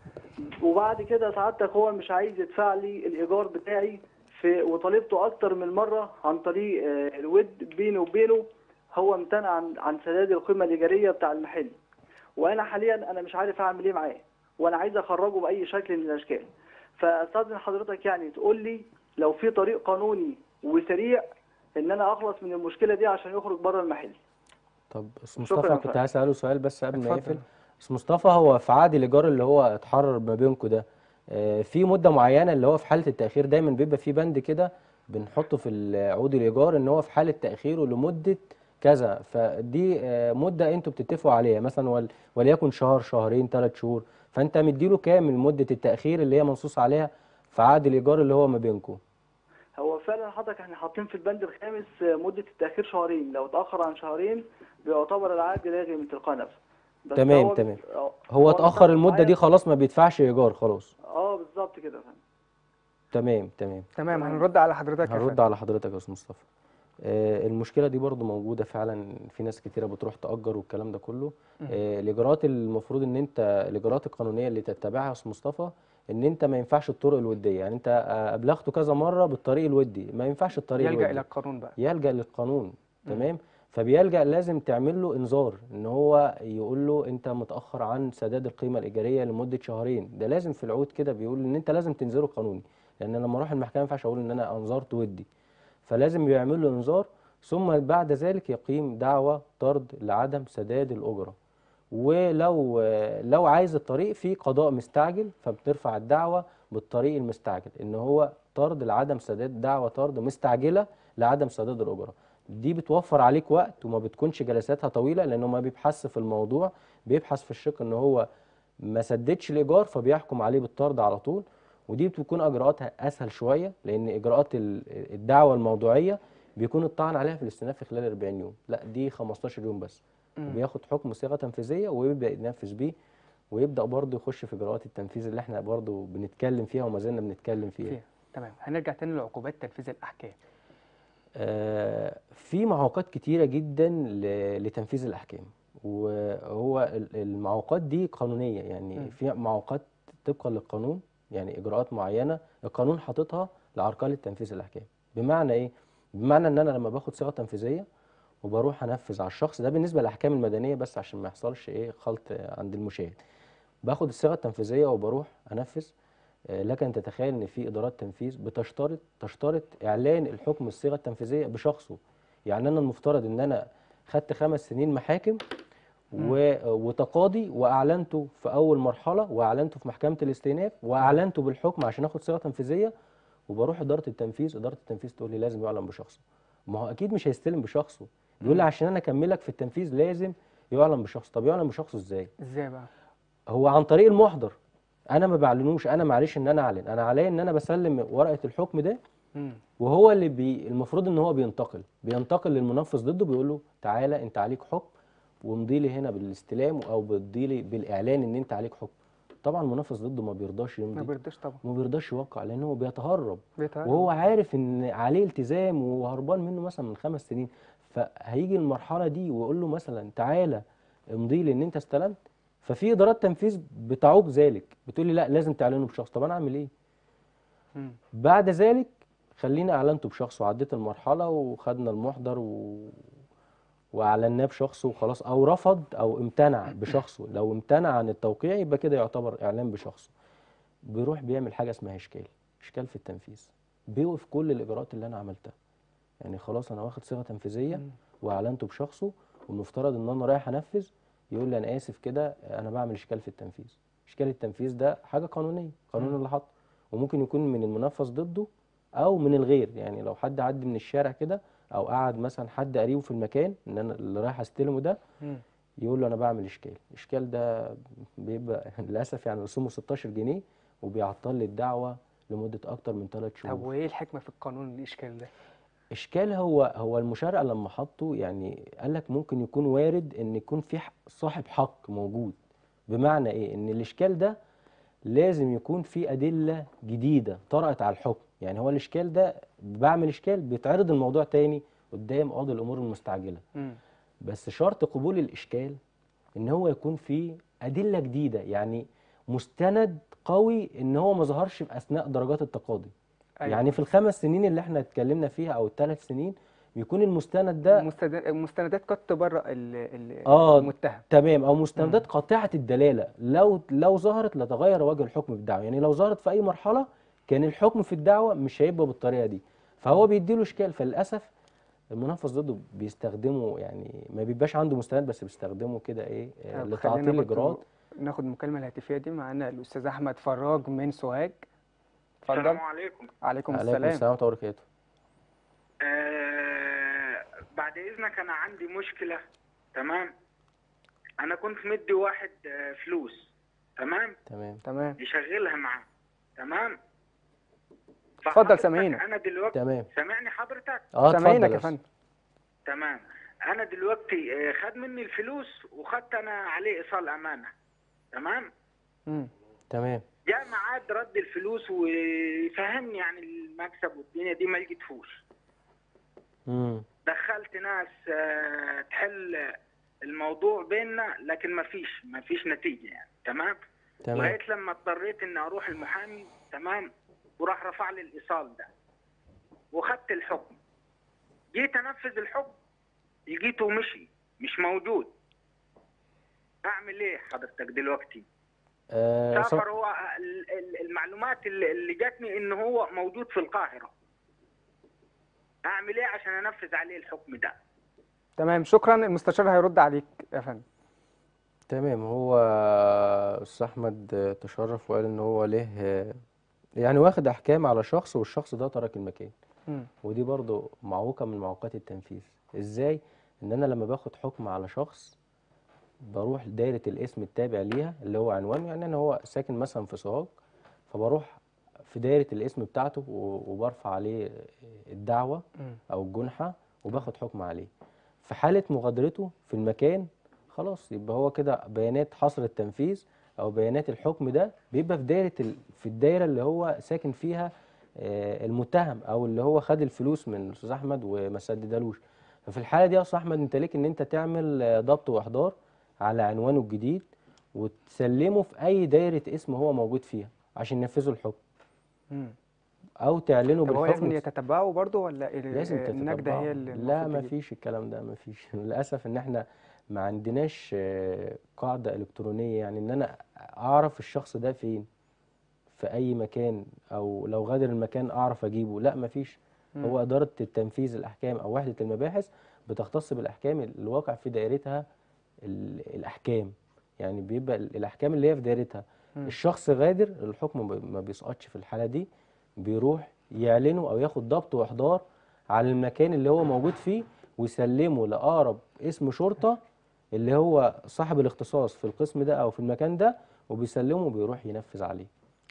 وبعد كده سعادتك هو مش عايز يدفع لي الإيجار بتاعي في وطالبته أكتر من مرة عن طريق آه، الود بيني وبينه هو امتنع عن عن سداد القيمة الإيجارية بتاع المحل وأنا حاليا أنا مش عارف أعمل إيه معاه وأنا عايز أخرجه بأي شكل من الأشكال فأستاذن حضرتك يعني تقول لي لو في طريق قانوني وسريع إن أنا أخلص من المشكلة دي عشان يخرج بره المحل طب استاذ شكراً مصطفى يا كنت فندم. عايز اساله سؤال بس قبل ما اتفضل. يقفل استاذ مصطفى هو في عقد الايجار اللي هو اتحرر ما بينكم ده آه، في مده معينه اللي هو في حاله التاخير دايما بيبقى في بند كده بنحطه في عقود الايجار ان هو في حاله تاخيره لمده كذا فدي آه، مده انتوا بتتفقوا عليها مثلا ول- وليكن شهر شهرين ثلاث شهور فانت مديله كام من مده التاخير اللي هي منصوص عليها في عقد الايجار اللي هو ما بينكم هو فعلا حضرتك احنا حاطين في البند الخامس آه، مدة التأخير شهرين لو اتأخر عن شهرين بيعتبر العقد لاغي من تلقاء نفسه بس تمام، هو تمام. بت- آه، هو اتاخر متفق المده معايا- دي خلاص ما بيدفعش ايجار خلاص اه بالظبط كده يا فندم تمام تمام تمام هنرد على حضرتك يا هرد فندم على حضرتك يا استاذ مصطفى آه، المشكله دي برضو موجوده فعلا في ناس كتيره بتروح تاجر والكلام ده كله مم. آه، الاجراءات المفروض ان انت الاجراءات القانونيه اللي تتبعها يا استاذ مصطفى ان انت ما ينفعش الطرق الوديه يعني انت آه، ابلغته كذا مره بالطريق الودي ما ينفعش الطريق يلجأ الودي الى القانون بقى يلجأ للقانون مم. تمام فبيلجأ لازم تعمل له انذار ان هو يقول له انت متأخر عن سداد القيمة الإيجارية لمدة شهرين ده لازم في العقود كده بيقول ان انت لازم تنذره قانوني لان لما اروح المحكمة ما ينفعش اقول ان انا انذرت ودي فلازم يعمل له انذار ثم بعد ذلك يقيم دعوى طرد لعدم سداد الأجرة ولو لو عايز الطريق في قضاء مستعجل فبترفع الدعوة بالطريق المستعجل ان هو طرد لعدم سداد دعوة طرد مستعجلة لعدم سداد الأجرة دي بتوفر عليك وقت وما بتكونش جلساتها طويلة لأنه ما بيبحث في الموضوع بيبحث في الشق ان هو ما سددش الإيجار فبيحكم عليه بالطرد على طول ودي بتكون اجراءاتها اسهل شويه لان اجراءات ال- الدعوه الموضوعيه بيكون الطعن عليها في الاستئناف في خلال 40 يوم لا دي 15 يوم بس مم. وبياخد حكم صيغه تنفيذيه ويبدا ينفذ بيه ويبدا برضه يخش في اجراءات التنفيذ اللي احنا برضه بنتكلم فيها وما زلنا بنتكلم فيها فيها تمام هنرجع تاني لعقوبات تنفيذ الاحكام آه، في معوقات كتيرة جدا ل- لتنفيذ الأحكام وهو ال- المعوقات دي قانونية يعني مم. في معوقات طبقا للقانون يعني إجراءات معينة القانون حاططها لعرقلة تنفيذ الأحكام بمعنى إيه؟ بمعنى إن أنا لما باخد صيغة تنفيذية وبروح أنفذ على الشخص ده بالنسبة للأحكام المدنية بس عشان ما يحصلش إيه خلط عند المشاهد باخد الصيغة التنفيذية وبروح أنفذ آه، لك ان تتخيل ان في ادارات تنفيذ بتشترط تشترط اعلان الحكم الصيغه التنفيذيه بشخصه يعني انا المفترض ان انا خدت خمس سنين محاكم و- وتقاضي واعلنته في اول مرحله واعلنته في محكمه الاستئناف واعلنته بالحكم عشان اخد صيغه تنفيذيه وبروح اداره التنفيذ اداره التنفيذ تقول لي لازم يعلن بشخصه ما هو اكيد مش هيستلم بشخصه بيقول لي مم. عشان انا اكملك في التنفيذ لازم يعلن بشخصه طب يعلن بشخصه ازاي ازاي بقى هو عن طريق المحضر انا ما بعلنوش انا معلش ان انا اعلن انا عليا ان انا بسلم ورقه الحكم ده مم. وهو اللي بي المفروض ان هو بينتقل بينتقل للمنفذ ضده بيقول له تعالى انت عليك حكم وامضي لي هنا بالاستلام او بتضي لي بالاعلان ان انت عليك حكم طبعا المنفذ ضده ما بيرضاش ما يمضي بيرضاش طبعا ما بيرضاش يوقع لان هو بيتهرب بيتهيألي. وهو عارف ان عليه التزام وهربان منه مثلا من خمس سنين فهيجي المرحله دي ويقول له مثلا تعالى امضي لي ان انت استلمت ففي ادارات تنفيذ بتعوق ذلك بتقول لي لا لازم تعلنه بشخص طب انا اعمل ايه مم. بعد ذلك خليني اعلنته بشخصه وعديت المرحله وخدنا المحضر و... واعلناه بشخصه وخلاص او رفض او امتنع بشخصه لو امتنع عن التوقيع يبقى كده يعتبر اعلان بشخصه بيروح بيعمل حاجه اسمها اشكال اشكال في التنفيذ بيوقف كل الاجراءات اللي انا عملتها يعني خلاص انا واخد صيغه تنفيذيه مم. واعلنته بشخصه والمفترض ان انا رايح انفذ يقول لي انا اسف كده انا بعمل اشكال في التنفيذ اشكال التنفيذ ده حاجه قانونيه قانون مم. اللي حاطه وممكن يكون من المنفذ ضده او من الغير يعني لو حد عدى من الشارع كده او قعد مثلا حد قريبه في المكان ان انا اللي رايح استلمه ده مم. يقول له انا بعمل اشكال الاشكال ده بيبقى للاسف يعني رسومه 16 جنيه وبيعطل لي الدعوه لمده اكتر من 3 طب شهور وايه الحكمه في القانون الاشكال ده اشكال هو هو المشرع لما حطه يعني قال لك ممكن يكون وارد ان يكون في ح- صاحب حق موجود بمعنى ايه ان الاشكال ده لازم يكون في ادله جديده طرأت على الحكم يعني هو الاشكال ده بعمل اشكال بيتعرض الموضوع تاني قدام قاضي الامور المستعجله مم. بس شرط قبول الاشكال ان هو يكون فيه ادله جديده يعني مستند قوي ان هو ما ظهرش في اثناء درجات التقاضي أيوة. يعني في الخمس سنين اللي احنا اتكلمنا فيها او الثلاث سنين بيكون المستند ده مستند- مستندات قد تبرأ ال- ال- آه. المتهم تمام او مستندات قاطعه الدلاله لو لو ظهرت لتغير وجه الحكم في الدعوه يعني لو ظهرت في اي مرحله كان الحكم في الدعوه مش هيبقى بالطريقه دي فهو بيديله اشكال فللاسف المنفذ ضده بيستخدمه يعني ما بيبقاش عنده مستند بس بيستخدمه كده ايه آه، طب لتعطيل خلينا الاجراءات برضو ناخد المكالمه الهاتفيه دي معانا الاستاذ احمد فراج من سوهاج اتفضل السلام عليكم عليكم عليكم السلام السلام ورحمه الله وبركاته آه بعد اذنك انا عندي مشكله تمام انا كنت مدي واحد آه فلوس تمام تمام تمام يشغلها معاه تمام اتفضل فحضرتك سامعينك. انا دلوقتي تمام سامعني حضرتك اه سامعينك اتفضل يا يا فندم تمام انا دلوقتي آه خد مني الفلوس وخدت انا عليه ايصال امانه تمام مم. تمام جاء ميعاد رد الفلوس ويفهمني يعني المكسب والدنيا دي ما لقيتهوش امم دخلت ناس آه، تحل الموضوع بيننا لكن ما فيش ما فيش نتيجه يعني تمام تمام لغايه لما اضطريت اني اروح المحامي تمام وراح رفع لي الايصال ده وخدت الحكم جيت انفذ الحكم لقيته مشي مش موجود اعمل ايه حضرتك دلوقتي آه صح سافر هو ال- ال- المعلومات اللي اللي جاتني ان هو موجود في القاهره اعمل ايه عشان انفذ عليه الحكم ده تمام شكرا المستشار هيرد عليك يا فندم تمام هو استاذ احمد تشرف وقال ان هو له يعني واخد احكام على شخص والشخص ده ترك المكان مم. ودي برضو معوقه من معوقات التنفيذ ازاي ان انا لما باخد حكم على شخص بروح دايره الاسم التابع ليها اللي هو عنوانه يعني انا هو ساكن مثلا في سوهاج فبروح في دايره الاسم بتاعته و- وبرفع عليه الدعوه مم. او الجنحه وباخد حكم عليه في حاله مغادرته في المكان خلاص يبقى هو كده بيانات حصر التنفيذ او بيانات الحكم ده بيبقى في دايره ال... في الدايره اللي هو ساكن فيها آه، المتهم او اللي هو خد الفلوس من الاستاذ احمد وما سددالوش ففي الحاله دي يا استاذ احمد انت ليك ان انت تعمل آه، ضبط واحضار على عنوانه الجديد وتسلمه في اي دايره اسم هو موجود فيها عشان ينفذوا الحكم مم. او تعلنه طب هو بالحكم لازم يتتبعوا برضه ولا ال- لازم النجدة تتتبعه هي اللي لا المفروض ما تجيب؟ فيش الكلام ده ما فيش للاسف ان احنا ما عندناش آه، قاعده الكترونيه يعني ان انا اعرف الشخص ده فين في اي مكان او لو غادر المكان اعرف اجيبه لا ما فيش مم. هو اداره التنفيذ الاحكام او وحده المباحث بتختص بالاحكام الواقع في دائرتها ال- الاحكام يعني بيبقى ال- الاحكام اللي هي في دايرتها مم. الشخص غادر الحكم ب- ما بيسقطش في الحاله دي بيروح يعلنه او ياخد ضبط واحضار على المكان اللي هو موجود فيه ويسلمه لاقرب اسم شرطه اللي هو صاحب الاختصاص في القسم ده او في المكان ده وبيسلمه وبيروح ينفذ عليه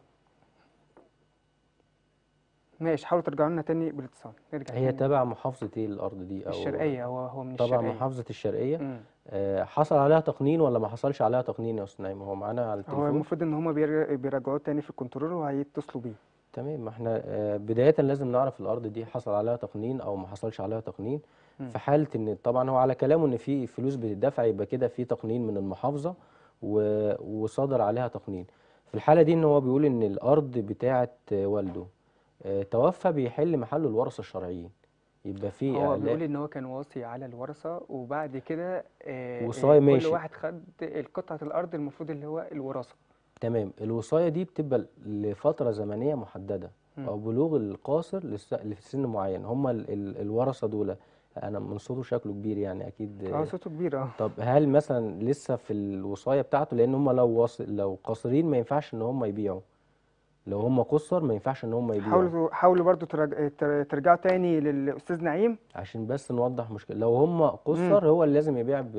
ماشي حاولوا ترجعوا لنا تاني بالاتصال نرجع هي تاني. تبع محافظه ايه الارض دي او الشرقية هو هو من طبعا الشرقية محافظه الشرقيه مم. آه، حصل عليها تقنين ولا ما حصلش عليها تقنين يا استاذ نايم هو معانا على هو التليفون المفروض ان هما بير- بيراجعوه تاني في الكنترول وهيتصلوا بيه تمام ما احنا آه، بداية لازم نعرف الأرض دي حصل عليها تقنين أو ما حصلش عليها تقنين مم. في حالة إن طبعا هو على كلامه إن في فلوس بتدفع يبقى كده في تقنين من المحافظة و... وصادر عليها تقنين في الحالة دي إن هو بيقول إن الأرض بتاعة آه، والده آه، توفى بيحل محله الورثة الشرعيين يبقى في هو إعلاء- بيقول ان هو كان واصي على الورثة وبعد كده آه، وصاية آه، كل ماشي. واحد خد قطعة الارض المفروض اللي هو الوراثة تمام الوصاية دي بتبقى لفترة زمنية محددة مم. أو بلوغ القاصر لس- لسن معين هم ال- ال- الورثة دول أنا من صوته شكله كبير يعني أكيد اه صوته كبير اه طب هل مثلا لسه في الوصاية بتاعته لأن هم لو واص... لو قاصرين ما ينفعش إن هم يبيعوا لو هم قصر ما ينفعش إن هم يبيعوا حاولوا حاولوا برضو ترج... تر- ترجعوا تاني للاستاذ نعيم عشان بس نوضح مشكلة لو هم قصر هو اللي لازم يبيع ب...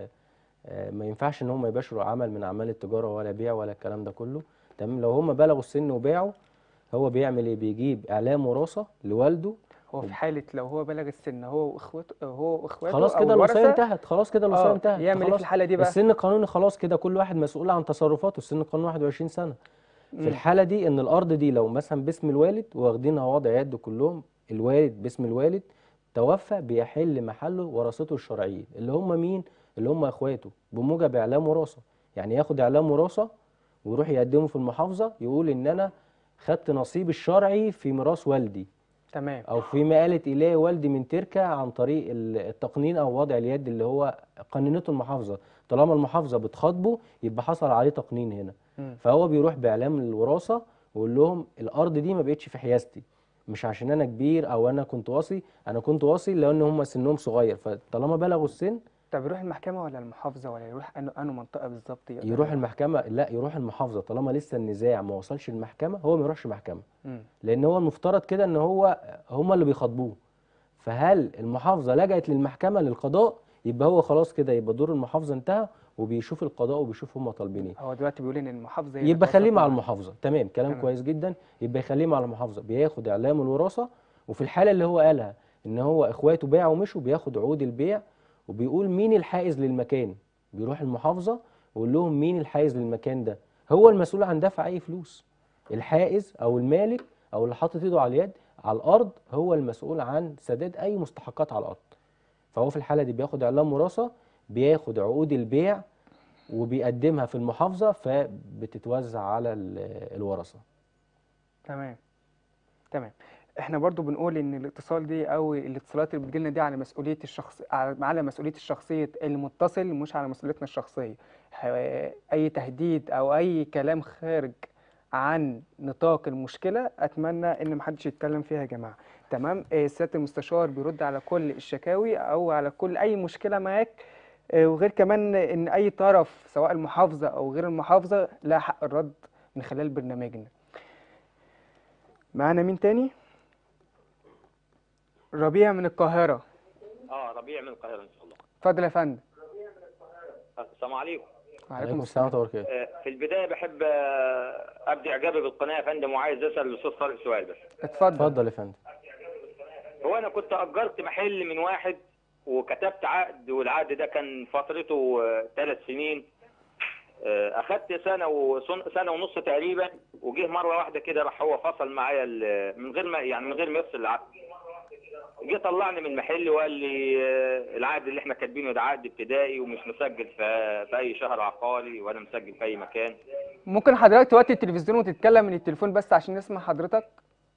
آه، ما ينفعش إن هم يباشروا عمل من أعمال التجارة ولا بيع ولا الكلام ده كله تمام لو هم بلغوا السن وباعوا هو بيعمل إيه بيجيب إعلام وراثة لوالده هو في حالة لو هو بلغ السن هو واخواته هو واخواته خلاص او كده الوصاية الورثة انتهت خلاص كده الوصاية اه انتهت يعمل ايه في خلاص الحالة دي بقى؟ السن القانوني خلاص كده كل واحد مسؤول عن تصرفاته السن القانوني 21 سنة في مم. الحالة دي ان الارض دي لو مثلا باسم الوالد واخدينها وضع يد كلهم الوالد باسم الوالد توفى بيحل محله ورثته الشرعيين اللي هم مين اللي هم اخواته بموجب اعلام وراثة يعني ياخد اعلام وراثة ويروح يقدمه في المحافظة يقول ان انا خدت نصيب الشرعي في ميراث والدي تمام او فيما قالت اليه والدي من تركه عن طريق ال- التقنين او وضع اليد اللي هو قننته المحافظه طالما المحافظه بتخاطبه يبقى حصل عليه تقنين هنا مم. فهو بيروح باعلام الوراثه ويقول لهم الارض دي ما بقتش في حيازتي مش عشان انا كبير او انا كنت واصي انا كنت واصي لان هم سنهم صغير فطالما بلغوا السن طب يروح المحكمة ولا المحافظة ولا يروح انه انه منطقة بالظبط يقدر يروح المحكمه لا يروح المحافظه طالما لسه النزاع ما وصلش المحكمه هو ما يروحش محكمه مم. لان هو المفترض كده ان هو هم اللي بيخاطبوه فهل المحافظه لجأت للمحكمه للقضاء يبقى هو خلاص كده يبقى دور المحافظه انتهى وبيشوف القضاء وبيشوف هم طالبين ايه هو دلوقتي بيقول ان المحافظة هي اللي يبقى خليه توصل مع معاه. المحافظه تمام كلام تمام. كويس جدا يبقى يخليه مع المحافظه بياخد اعلام الوراثه وفي الحاله اللي هو قالها ان هو اخواته باعوا ومشوا بياخد عقود البيع وبيقول مين الحائز للمكان بيروح المحافظه ويقول لهم مين الحائز للمكان ده هو المسؤول عن دفع اي فلوس الحائز او المالك او اللي حاطط ايده على اليد على الارض هو المسؤول عن سداد اي مستحقات على الارض فهو في الحاله دي بياخد اعلام وراثه بياخد عقود البيع وبيقدمها في المحافظه فبتتوزع على ال- الورثه تمام تمام احنا برضو بنقول ان الاتصال دي او الاتصالات اللي بتجيلنا دي على مسؤوليه الشخص على على مسؤوليه الشخصيه المتصل مش على مسؤوليتنا الشخصيه ح- اي تهديد او اي كلام خارج عن نطاق المشكله اتمنى ان محدش يتكلم فيها يا جماعه تمام آه، سياده المستشار بيرد على كل الشكاوي او على كل اي مشكله معاك آه، وغير كمان ان اي طرف سواء المحافظه او غير المحافظه لها حق الرد من خلال برنامجنا معانا مين تاني ربيع من القاهرة اه ربيع من القاهره ان شاء الله اتفضل يا فندم السلام عليكم وعليكم السلام ورحمه الله وبركاته آه، في البدايه بحب آه، ابدي اعجابي بالقناه يا فندم وعايز اسال الاستاث طارق سؤال بس اتفضل اتفضل يا فندم هو انا كنت اجرت محل من واحد وكتبت عقد والعقد ده كان فترته ثلاث سنين آه، اخدت سنه وسن- سنه ونص تقريبا وجه مره واحده كده راح هو فصل معايا ال- من غير ما يعني من غير ما يفصل العقد جه طلعني من المحل وقال لي آه، العقد اللي احنا كاتبينه ده عقد ابتدائي ومش مسجل في في اي شهر عقاري ولا مسجل في اي مكان ممكن حضرتك توطي التلفزيون وتتكلم من التليفون بس عشان نسمع حضرتك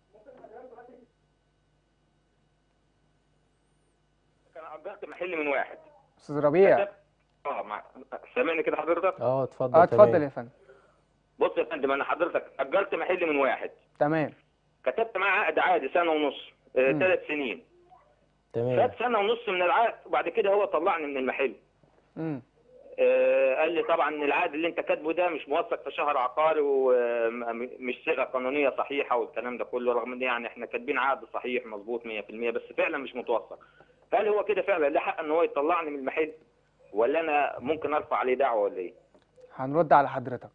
كان اجرت محل من واحد استاذ ربيع اه مع... سامعني كده حضرتك اه اتفضل اه اتفضل تمام. يا فندم بص يا فندم انا حضرتك اجرت محل من واحد تمام كتبت معاه عقد عادي سنه ونص مم. ثلاث سنين تمام خد سنه ونص من العقد وبعد كده هو طلعني من المحل امم آه، قال لي طبعا العقد اللي انت كاتبه ده مش موثق في شهر عقاري ومش صيغه قانونيه صحيحه والكلام ده كله رغم ان يعني احنا كاتبين عقد صحيح مظبوط 100% بس فعلا مش متوثق هل هو كده فعلا له حق ان هو يطلعني من المحل ولا انا ممكن ارفع عليه دعوه ولا ايه؟ هنرد على حضرتك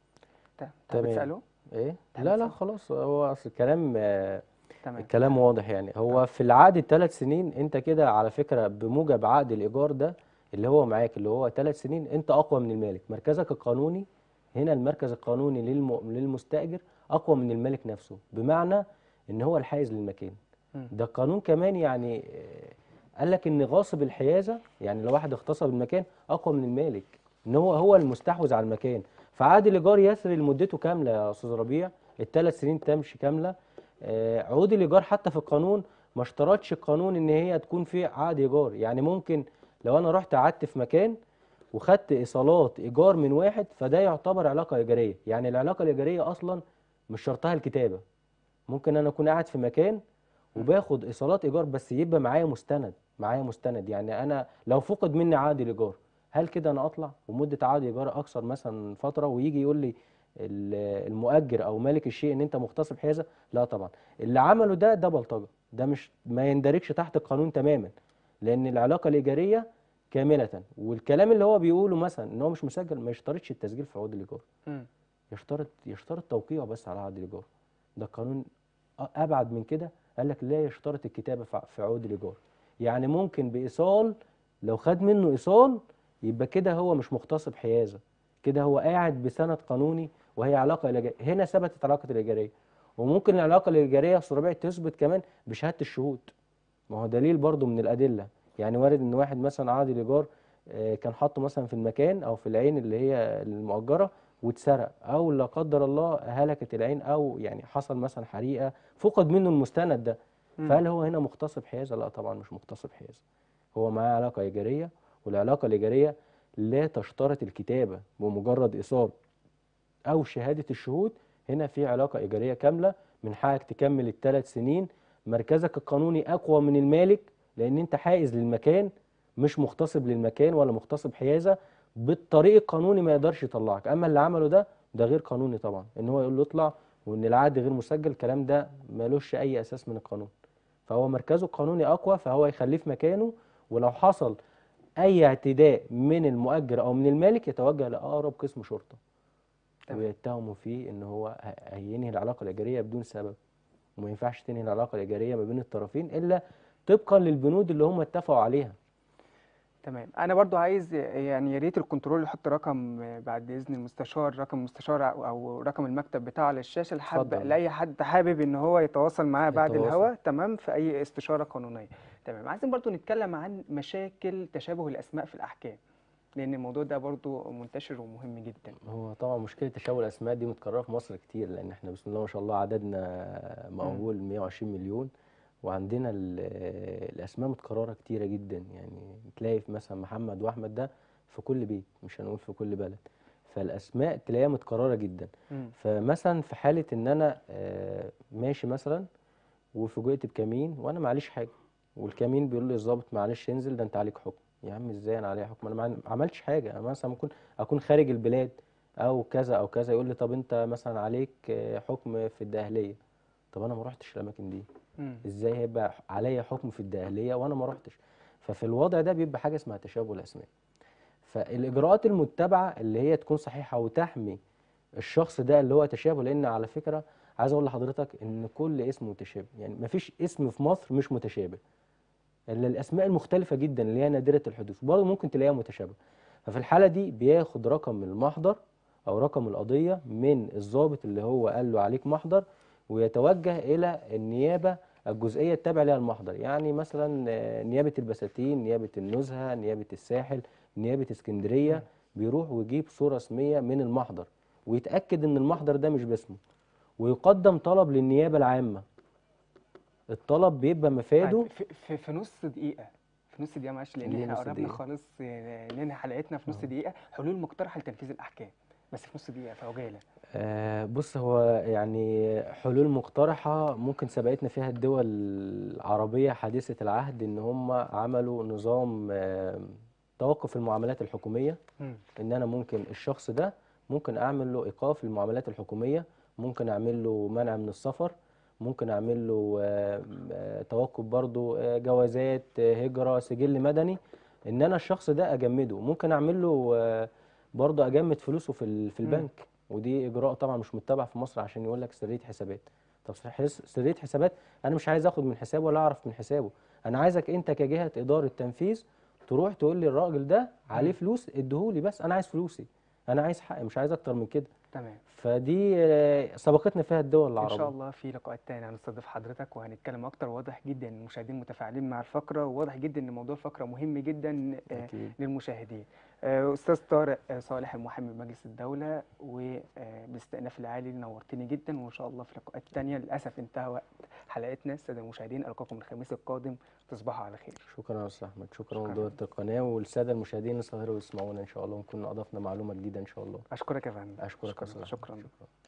ت- طب تمام. بتسأله ايه لا لا خلاص هو اصل الكلام آه، تمام الكلام واضح يعني هو في العقد الثلاث سنين انت كده على فكره بموجب عقد الايجار ده اللي هو معاك اللي هو ثلاث سنين انت اقوى من المالك مركزك القانوني هنا المركز القانوني للم... للمستاجر اقوى من المالك نفسه بمعنى ان هو الحائز للمكان مم. ده القانون كمان يعني آه، قال لك ان غاصب الحيازه يعني لو واحد اغتصب المكان اقوى من المالك ان هو هو المستحوذ على المكان فعقد الايجار يسري لمدته كامله يا استاذ ربيع الثلاث سنين تمشي كامله آه، عقود الايجار حتى في القانون ما اشترطش القانون ان هي تكون في عقد ايجار يعني ممكن لو انا رحت قعدت في مكان وخدت ايصالات ايجار من واحد فده يعتبر علاقه ايجاريه يعني العلاقه الايجاريه اصلا مش شرطها الكتابه ممكن انا اكون قاعد في مكان وباخد ايصالات ايجار بس يبقى معايا مستند معايا مستند يعني انا لو فقد مني عقد الايجار هل كده انا اطلع ومده عقد ايجار اقصر مثلا فتره ويجي يقول لي ال- المؤجر او مالك الشيء ان انت مغتصب حيازه لا طبعا اللي عمله ده ده بلطجه ده مش ما يندرجش تحت القانون تماما لان العلاقه الايجاريه كامله والكلام اللي هو بيقوله مثلا ان هو مش مسجل ما يشترطش التسجيل في عقود الايجار مم. يشترط يشترط توقيعه بس على عقد الايجار ده القانون أ- ابعد من كده قال لك لا يشترط الكتابه في ع- في عقود الايجار يعني ممكن بايصال لو خد منه ايصال يبقى كده هو مش مغتصب حيازه كده هو قاعد بسند قانوني وهي علاقه إيجارية هنا ثبتت علاقه الايجاريه وممكن العلاقه الايجاريه في ربيع تثبت كمان بشهاده الشهود ما هو دليل برضو من الادله يعني وارد ان واحد مثلا عقد الايجار آه، كان حاطه مثلا في المكان او في العين اللي هي المؤجره واتسرق او لا قدر الله هلكت العين او يعني حصل مثلا حريقه فقد منه المستند ده مم. فهل هو هنا مغتصب حيازه لا طبعا مش مغتصب حيازه هو معاه علاقه ايجاريه والعلاقه الايجاريه لا تشترط الكتابه بمجرد ايصال او شهاده الشهود هنا في علاقه ايجاريه كامله من حقك تكمل الثلاث سنين مركزك القانوني اقوى من المالك لان انت حائز للمكان مش مغتصب للمكان ولا مغتصب حيازه بالطريق القانوني ما يقدرش يطلعك اما اللي عمله ده ده غير قانوني طبعا ان هو يقول له اطلع وان العقد غير مسجل الكلام ده ملوش اي اساس من القانون فهو مركزه القانوني اقوى فهو يخليه في مكانه ولو حصل اي اعتداء من المؤجر او من المالك يتوجه لاقرب قسم شرطه ويتهموا فيه ان هو ه- هينهي العلاقه الايجاريه بدون سبب وما ينفعش تنهي العلاقه الايجاريه ما بين الطرفين الا طبقا للبنود اللي هم اتفقوا عليها تمام انا برضو عايز يعني يا ريت الكنترول يحط رقم بعد اذن المستشار رقم المستشار او أو رقم المكتب بتاعه على الشاشه لحب اتفضل. لاي حد حابب ان هو يتواصل معاه بعد يتواصل. الهوا تمام في اي استشاره قانونيه تمام عايزين برضو نتكلم عن مشاكل تشابه الاسماء في الاحكام لان الموضوع ده برضو منتشر ومهم جدا هو طبعا مشكله تشابه الاسماء دي متكرره في مصر كتير لان احنا بسم الله ما شاء الله عددنا مقبول 120 مليون وعندنا ال- الاسماء متكرره كتيره جدا يعني تلاقي في مثلا محمد واحمد ده في كل بيت مش هنقول في كل بلد فالاسماء تلاقيها متكرره جدا مم. فمثلا في حاله ان انا آه، ماشي مثلا وفوجئت بكمين وانا معليش حاجه والكمين بيقول لي الظابط معلش انزل ده انت عليك حكم يا عم ازاي انا عليا حكم انا ما عملتش حاجه انا مثلا ممكن اكون خارج البلاد او كذا او كذا يقول لي طب انت مثلا عليك آه، حكم في الدقهليه طب انا ما رحتش الاماكن دي مم. ازاي هيبقى عليا حكم في الدقهليه وانا ما رحتش ففي الوضع ده بيبقى حاجه اسمها تشابه الاسماء فالاجراءات المتبعه اللي هي تكون صحيحه وتحمي الشخص ده اللي هو تشابه لان على فكره عايز اقول لحضرتك ان كل اسم متشابه يعني مفيش اسم في مصر مش متشابه الا الاسماء المختلفه جدا اللي هي نادره الحدوث برضه ممكن تلاقيها متشابهه ففي الحاله دي بياخد رقم المحضر او رقم القضيه من الضابط اللي هو قال له عليك محضر ويتوجه الى النيابه الجزئيه التابعه لها المحضر يعني مثلا آه، نيابه البساتين نيابه النزهه نيابه الساحل نيابه اسكندريه بيروح ويجيب صوره رسميه من المحضر ويتاكد ان المحضر ده مش باسمه ويقدم طلب للنيابه العامه الطلب بيبقى مفاده طيب، في, في, في نص دقيقه في نص دقيقه معلش لان ليه احنا نص قربنا دقيقة؟ خالص آه، ننهي حلقتنا في نص دقيقه حلول مقترحه لتنفيذ الاحكام بس في نص دقيقه في عجاله آه، بص هو يعني حلول مقترحة ممكن سبقتنا فيها الدول العربية حديثة العهد إن هم عملوا نظام آه، توقف المعاملات الحكوميه مم. ان انا ممكن الشخص ده ممكن اعمل له ايقاف المعاملات الحكوميه ممكن اعمل له منع من السفر ممكن اعمل له آه، آه، توقف برضو آه، جوازات آه، هجره سجل مدني ان انا الشخص ده اجمده ممكن اعمل له آه، برضو اجمد فلوسه في ال- في مم. البنك ودي اجراء طبعا مش متبع في مصر عشان يقول لك سريه حسابات طب حس- سريه حسابات انا مش عايز اخد من حسابه ولا اعرف من حسابه انا عايزك انت كجهه اداره تنفيذ تروح تقول لي الراجل ده عليه فلوس اديهولي بس انا عايز فلوسي انا عايز حقي مش عايز اكتر من كده تمام فدي آه، سبقتنا فيها الدول ان العربيه شاء الله في لقاءات تاني هنستضيف حضرتك وهنتكلم اكتر واضح جدا ان المشاهدين متفاعلين مع الفقره وواضح جدا ان موضوع الفقره مهم جدا آه، أكيد. للمشاهدين آه، استاذ طارق آه، صالح المحامي بمجلس الدوله وبالاستئناف العالي نورتني جدا وان شاء الله في لقاءات تانية للاسف انتهى وقت حلقتنا الساده المشاهدين القاكم الخميس القادم تصبحوا على خير شكرا يا استاذ احمد شكرا شكراً. لدولة القناه والساده المشاهدين الصغيرين ويسمعونا ان شاء الله ونكون اضفنا معلومه جديده ان شاء الله اشكرك يا فندم اشكرك يا شكرا أستاذ أحمد. شكرا شكرا